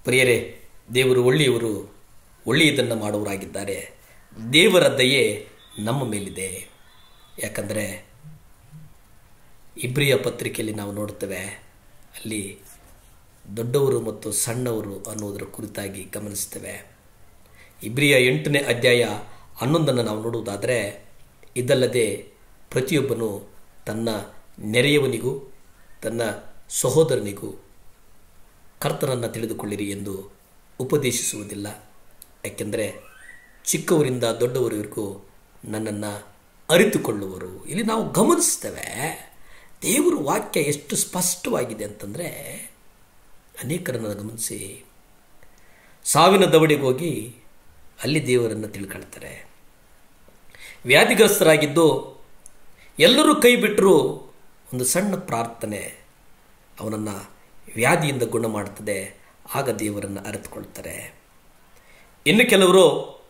ಪ್ರಿಯರೇ ದೇವರು ಒಳ್ಳೆಯವರು ಒಳ್ಳೆಯದನ್ನು ಮಾಡುವರಾಗಿದ್ದಾರೆ ದೇವರ ದಯೆ ನಮ್ಮ ಮೇಲಿದೆ ಯಾಕಂದರೆ ಇಬ್ರಿಯ ಪತ್ರಿಕೆಯಲ್ಲಿ ನಾವು ನೋಡ್ತೇವೆ ಅಲ್ಲಿ ದೊಡ್ಡವರು ಮತ್ತು ಸಣ್ಣವರು ಅನ್ನೋದರ ಕುರಿತಾಗಿ ಗಮನಿಸ್ತೇವೆ ಇಬ್ರಿಯ ಎಂಟನೇ ಅಧ್ಯಾಯ ಹನ್ನೊಂದನ್ನು ನಾವು ನೋಡುವುದಾದರೆ ಇದಲ್ಲದೆ ಪ್ರತಿಯೊಬ್ಬನು ತನ್ನ ನೆರೆಯವನಿಗೂ ತನ್ನ ಸಹೋದರನಿಗೂ ಕರ್ತನನ್ನು ತಿಳಿದುಕೊಳ್ಳಿರಿ ಎಂದು ಉಪದೇಶಿಸುವುದಿಲ್ಲ ಯಾಕೆಂದರೆ ಚಿಕ್ಕವರಿಂದ ದೊಡ್ಡವರಿಗೂ ನನ್ನನ್ನು ಅರಿತುಕೊಳ್ಳುವರು ಇಲ್ಲಿ ನಾವು ಗಮನಿಸ್ತೇವೆ ದೇವರ ವಾಕ್ಯ ಎಷ್ಟು ಸ್ಪಷ್ಟವಾಗಿದೆ ಅಂತಂದರೆ ಅನೇಕರನ್ನು ಗಮನಿಸಿ ಸಾವಿನ ದವಡಿಗೆ ಹೋಗಿ ಅಲ್ಲಿ ದೇವರನ್ನು ತಿಳ್ಕೊಳ್ತಾರೆ ವ್ಯಾಧಿಗ್ರಸ್ತರಾಗಿದ್ದು ಎಲ್ಲರೂ ಕೈ ಬಿಟ್ಟರೂ ಒಂದು ಸಣ್ಣ ಪ್ರಾರ್ಥನೆ ಅವನನ್ನು ವ್ಯಾಧಿಯಿಂದ ಗುಣ ಮಾಡುತ್ತದೆ ಆಗ ದೇವರನ್ನು ಅರಿತುಕೊಳ್ತಾರೆ ಇನ್ನು ಕೆಲವರು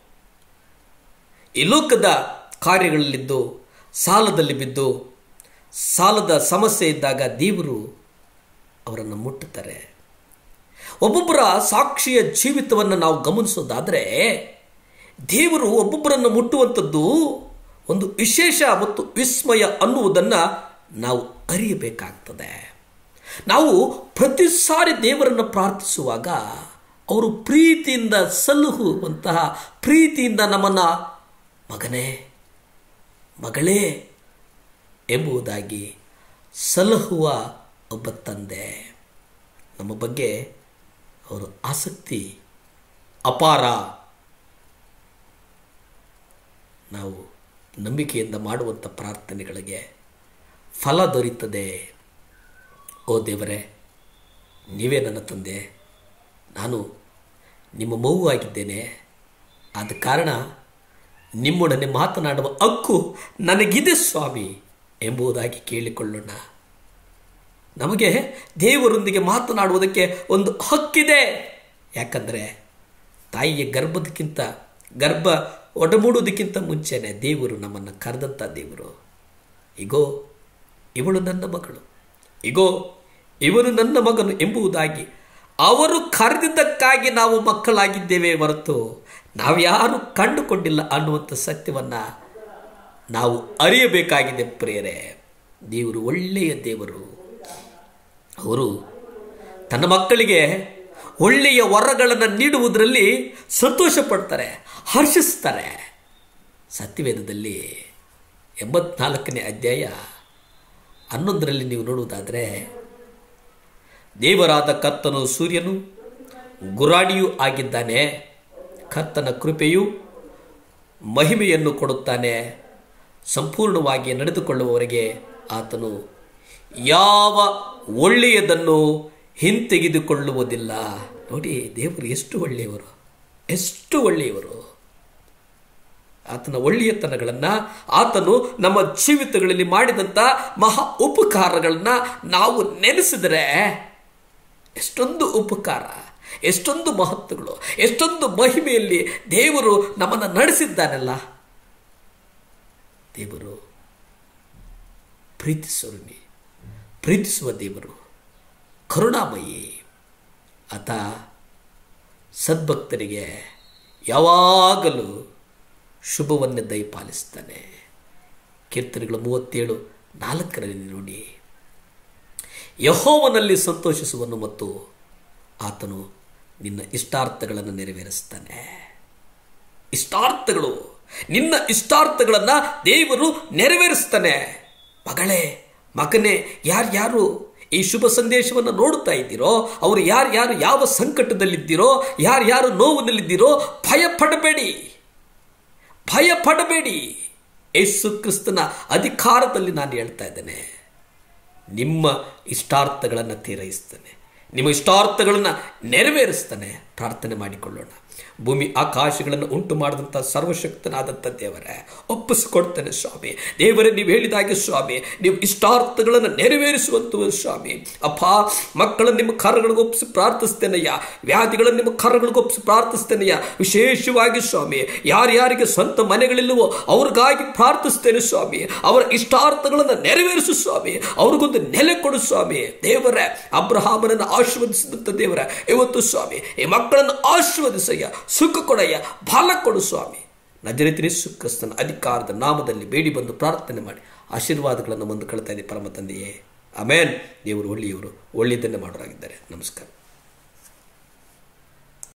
ಈ ಲೋಕದ ಕಾರ್ಯಗಳಲ್ಲಿದ್ದು ಸಾಲದಲ್ಲಿ ಬಿದ್ದು ಸಾಲದ ಸಮಸ್ಯೆ ಇದ್ದಾಗ ದೇವರು ಅವರನ್ನು ಮುಟ್ಟುತ್ತಾರೆ ಒಬ್ಬೊಬ್ಬರ ಸಾಕ್ಷಿಯ ಜೀವಿತವನ್ನು ನಾವು ಗಮನಿಸೋದಾದರೆ ದೇವರು ಒಬ್ಬೊಬ್ಬರನ್ನು ಮುಟ್ಟುವಂಥದ್ದು ಒಂದು ವಿಶೇಷ ಮತ್ತು ವಿಸ್ಮಯ ಅನ್ನುವುದನ್ನು ನಾವು ಅರಿಯಬೇಕಾಗ್ತದೆ ನಾವು ಪ್ರತಿ ಸಾರಿ ದೇವರನ್ನು ಪ್ರಾರ್ಥಿಸುವಾಗ ಅವರು ಪ್ರೀತಿಯಿಂದ ಸಲಹುವಂತಹ ಪ್ರೀತಿಯಿಂದ ನಮ್ಮನ್ನು ಮಗನೇ ಮಗಳೇ ಎಂಬುದಾಗಿ ಸಲಹುವ ಒಬ್ಬ ತಂದೆ ನಮ್ಮ ಬಗ್ಗೆ ಅವರು ಆಸಕ್ತಿ ಅಪಾರ ನಾವು ನಂಬಿಕೆಯಿಂದ ಮಾಡುವಂಥ ಪ್ರಾರ್ಥನೆಗಳಿಗೆ ಫಲ ದೊರೀತದೆ ಓ ದೇವರೇ ನೀವೇ ನನ್ನ ತಂದೆ ನಾನು ನಿಮ್ಮ ಮಗು ಆಗಿದ್ದೇನೆ ಆದ ಕಾರಣ ನಿಮ್ಮೊಡನೆ ಮಾತನಾಡುವ ಹಕ್ಕು ನನಗಿದೆ ಸ್ವಾಮಿ ಎಂಬುದಾಗಿ ಕೇಳಿಕೊಳ್ಳೋಣ ನಮಗೆ ದೇವರೊಂದಿಗೆ ಮಾತನಾಡುವುದಕ್ಕೆ ಒಂದು ಹಕ್ಕಿದೆ ಯಾಕಂದರೆ ತಾಯಿಯ ಗರ್ಭದಕ್ಕಿಂತ ಗರ್ಭ ಒಡಮೂಡುವುದಕ್ಕಿಂತ ಮುಂಚೆನೆ ದೇವರು ನಮ್ಮನ್ನು ಕರೆದಂಥ ದೇವರು ಇಗೋ ಇವಳು ನನ್ನ ಮಗಳು ಇಗೋ ಇವನು ನನ್ನ ಮಗನು ಎಂಬುದಾಗಿ ಅವರು ಕರೆದಿದ್ದಕ್ಕಾಗಿ ನಾವು ಮಕ್ಕಳಾಗಿದ್ದೇವೆ ಹೊರತು ನಾವ್ಯಾರು ಕಂಡುಕೊಂಡಿಲ್ಲ ಅನ್ನುವಂಥ ಸತ್ಯವನ್ನು ನಾವು ಅರಿಯಬೇಕಾಗಿದೆ ಪ್ರಿಯರೇ ದೇವರು ಒಳ್ಳೆಯ ದೇವರು ಅವರು ತನ್ನ ಮಕ್ಕಳಿಗೆ ಒಳ್ಳೆಯ ವರಗಳನ್ನು ನೀಡುವುದರಲ್ಲಿ ಸಂತೋಷ ಪಡ್ತಾರೆ ಹರ್ಷಿಸ್ತಾರೆ ಸತ್ಯವೇದದಲ್ಲಿ ಎಂಬತ್ನಾಲ್ಕನೇ ಅಧ್ಯಾಯ ಹನ್ನೊಂದರಲ್ಲಿ ನೀವು ನೋಡುವುದಾದರೆ ದೇವರಾದ ಕರ್ತನು ಸೂರ್ಯನು ಗುರಾಣಿಯೂ ಆಗಿದ್ದಾನೆ ಕರ್ತನ ಕೃಪೆಯು ಮಹಿಮೆಯನ್ನು ಕೊಡುತ್ತಾನೆ ಸಂಪೂರ್ಣವಾಗಿ ನಡೆದುಕೊಳ್ಳುವವರೆಗೆ ಆತನು ಯಾವ ಒಳ್ಳೆಯದನ್ನು ಹಿಂತೆಗೆದುಕೊಳ್ಳುವುದಿಲ್ಲ ನೋಡಿ ದೇವರು ಎಷ್ಟು ಒಳ್ಳೆಯವರು ಎಷ್ಟು ಒಳ್ಳೆಯವರು ಆತನ ಒಳ್ಳೆಯತನಗಳನ್ನು ಆತನು ನಮ್ಮ ಜೀವಿತಗಳಲ್ಲಿ ಮಾಡಿದಂಥ ಮಹಾ ಉಪಕಾರಗಳನ್ನ ನಾವು ನೆನೆಸಿದರೆ ಎಷ್ಟೊಂದು ಉಪಕಾರ ಎಷ್ಟೊಂದು ಮಹತ್ವಗಳು ಎಷ್ಟೊಂದು ಮಹಿಮೆಯಲ್ಲಿ ದೇವರು ನಮ್ಮನ್ನು ನಡೆಸಿದ್ದಾನಲ್ಲ ದೇವರು ಪ್ರೀತಿಸುವನಿ ಪ್ರೀತಿಸುವ ದೇವರು ಕರುಣಾಮಯಿ ಆತ ಸದ್ಭಕ್ತರಿಗೆ ಯಾವಾಗಲೂ ಶುಭವನ್ನೇ ದಯಪಾಲಿಸ್ತಾನೆ ಕೀರ್ತನೆಗಳು ಮೂವತ್ತೇಳು ನಾಲ್ಕರಲ್ಲಿ ನೋಡಿ ಯಹೋವನಲ್ಲಿ ಸಂತೋಷಿಸುವನು ಮತ್ತು ಆತನು ನಿನ್ನ ಇಷ್ಟಾರ್ಥಗಳನ್ನು ನೆರವೇರಿಸ್ತಾನೆ ಇಷ್ಟಾರ್ಥಗಳು ನಿನ್ನ ಇಷ್ಟಾರ್ಥಗಳನ್ನು ದೇವರು ನೆರವೇರಿಸ್ತಾನೆ ಮಗಳೇ ಮಗನೇ ಯಾರ್ಯಾರು ಈ ಶುಭ ಸಂದೇಶವನ್ನು ನೋಡುತ್ತಾ ಇದ್ದೀರೋ ಅವರು ಯಾರ್ಯಾರು ಯಾವ ಸಂಕಟದಲ್ಲಿದ್ದೀರೋ ಯಾರ್ಯಾರು ನೋವಿನಲ್ಲಿದ್ದೀರೋ ಭಯ ಪಡಬೇಡಿ ಭಯ ಪಡಬೇಡಿ ಯೇಸು ಕ್ರಿಸ್ತನ ಅಧಿಕಾರದಲ್ಲಿ ನಾನು ಹೇಳ್ತಾ ಇದ್ದೇನೆ ನಿಮ್ಮ ಇಷ್ಟಾರ್ಥಗಳನ್ನು ತೀರೈಸ್ತಾನೆ ನಿಮ್ಮ ಇಷ್ಟಾರ್ಥಗಳನ್ನು ನೆರವೇರಿಸ್ತಾನೆ ಪ್ರಾರ್ಥನೆ ಮಾಡಿಕೊಳ್ಳೋಣ ಭೂಮಿ ಆಕಾಶಗಳನ್ನು ಉಂಟು ಮಾಡಿದಂಥ ಸರ್ವಶಕ್ತನಾದಂಥ ದೇವರೇ ಒಪ್ಪಿಸಿಕೊಡ್ತೇನೆ ಸ್ವಾಮಿ ದೇವರೇ ನೀವು ಹೇಳಿದಾಗೆ ಸ್ವಾಮಿ ನೀವು ಇಷ್ಟಾರ್ಥಗಳನ್ನು ನೆರವೇರಿಸುವಂತ ಸ್ವಾಮಿ ಅಪ್ಪ ಮಕ್ಕಳನ್ನು ನಿಮ್ಮ ಕರಗಳಿಗೆ ಒಪ್ಪಿಸಿ ಪ್ರಾರ್ಥಿಸ್ತೇನಯ್ಯ ವ್ಯಾಧಿಗಳನ್ನು ನಿಮ್ಮ ಕರಗಳಿಗೆ ಒಪ್ಪಿಸಿ ಪ್ರಾರ್ಥಿಸ್ತೇನಯ್ಯ ವಿಶೇಷವಾಗಿ ಸ್ವಾಮಿ ಯಾರ್ಯಾರಿಗೆ ಸ್ವಂತ ಮನೆಗಳಿಲ್ಲವೋ ಅವ್ರಿಗಾಗಿ ಪ್ರಾರ್ಥಿಸ್ತೇನೆ ಸ್ವಾಮಿ ಅವರ ಇಷ್ಟಾರ್ಥಗಳನ್ನು ನೆರವೇರಿಸು ಸ್ವಾಮಿ ಅವ್ರಿಗೊಂದು ನೆಲೆ ಕೊಡು ಸ್ವಾಮಿ ದೇವರೇ ಅಬ್ರಹಾಮನನ್ನು ಆಶೀರ್ವದಿಸಿದಂಥ ದೇವರ ಇವತ್ತು ಸ್ವಾಮಿ ಈ ಮಕ್ಕಳನ್ನು ಆಶೀರ್ವದಿಸಯ್ಯ ಸುಖ ಕೊಡಯ್ಯ ಫಲ ಕೊಡು ಸ್ವಾಮಿ ನಜರಿತಿನಿ ಸುಕ್ರಿಸ್ತನ ಅಧಿಕಾರದ ನಾಮದಲ್ಲಿ ಬೇಡಿ ಬಂದು ಪ್ರಾರ್ಥನೆ ಮಾಡಿ ಆಶೀರ್ವಾದಗಳನ್ನು ಮುಂದೆ ಕಳ್ತಾ ಇದೆ ಪರಮ ತಂದೆಯೇ ಅಮೇನ್ ದೇವರು ಒಳ್ಳೆಯವರು ಒಳ್ಳೆಯದನ್ನೇ ಮಾಡೋರಾಗಿದ್ದಾರೆ ನಮಸ್ಕಾರ